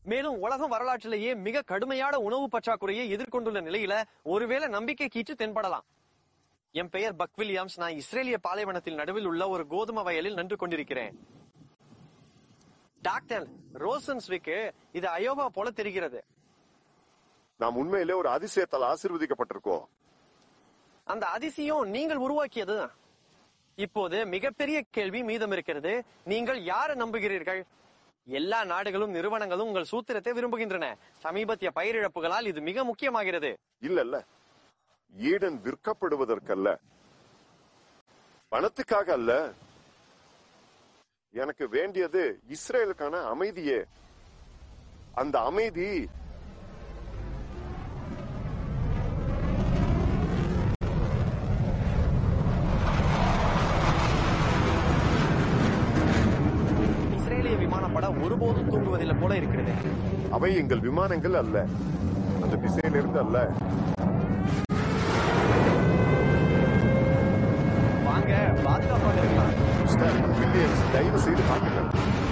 மேலும் உலக வரலாற்றிலேயே மிக கடுமையான உணவு பற்றாக்குறையை எதிர்கொண்டுள்ள நிலையில ஒருவேளை நம்பிக்கை கீற்று தென்படலாம் என் பெயர் பக் வில்லியம்ஸ் நான் இஸ்ரேலிய பாலைவனத்தில் நடுவில் உள்ள ஒரு கோதுமை வயலில் நின்று கொண்டிருக்கிறேன் டாக்டர் ரோசன்ஸ்விக்கு இது அயோவா போல தெரிகிறது நாம் உண்மையிலே ஒரு அதிசயத்தால் ஆசீர்வதிக்கப்பட்டிருக்கோம் அந்த அதிசயம் நீங்கள் உருவாக்கியது இப்போது மிகப்பெரிய கேள்வி மீதம் இருக்கிறது நீங்கள் யாரை நம்புகிறீர்கள் எல்லா நாடுகளும் நிறுவனங்களும் உங்கள் சூத்திரத்தை விரும்புகின்றன சமீபத்திய பயிரிழப்புகளால் இது மிக முக்கியமாகிறது இல்ல இல்ல ஈடன் விற்கப்படுவதற்கல்ல பணத்துக்காக அல்ல எனக்கு வேண்டியது இஸ்ரேலுக்கான அமைதியே அந்த அமைதி இஸ்ரேலிய விமானப்பட ஒருபோதும் தூங்குவதில்லை போல இருக்கிறது அவை எங்கள் விமானங்கள் அல்ல அந்த திசையிலிருந்து அல்ல வாங்க பாதுகாப்பாக இருக்கலாம் மிஸ்டர் வில்லியம்ஸ் தயவு செய்து காட்டுங்கள்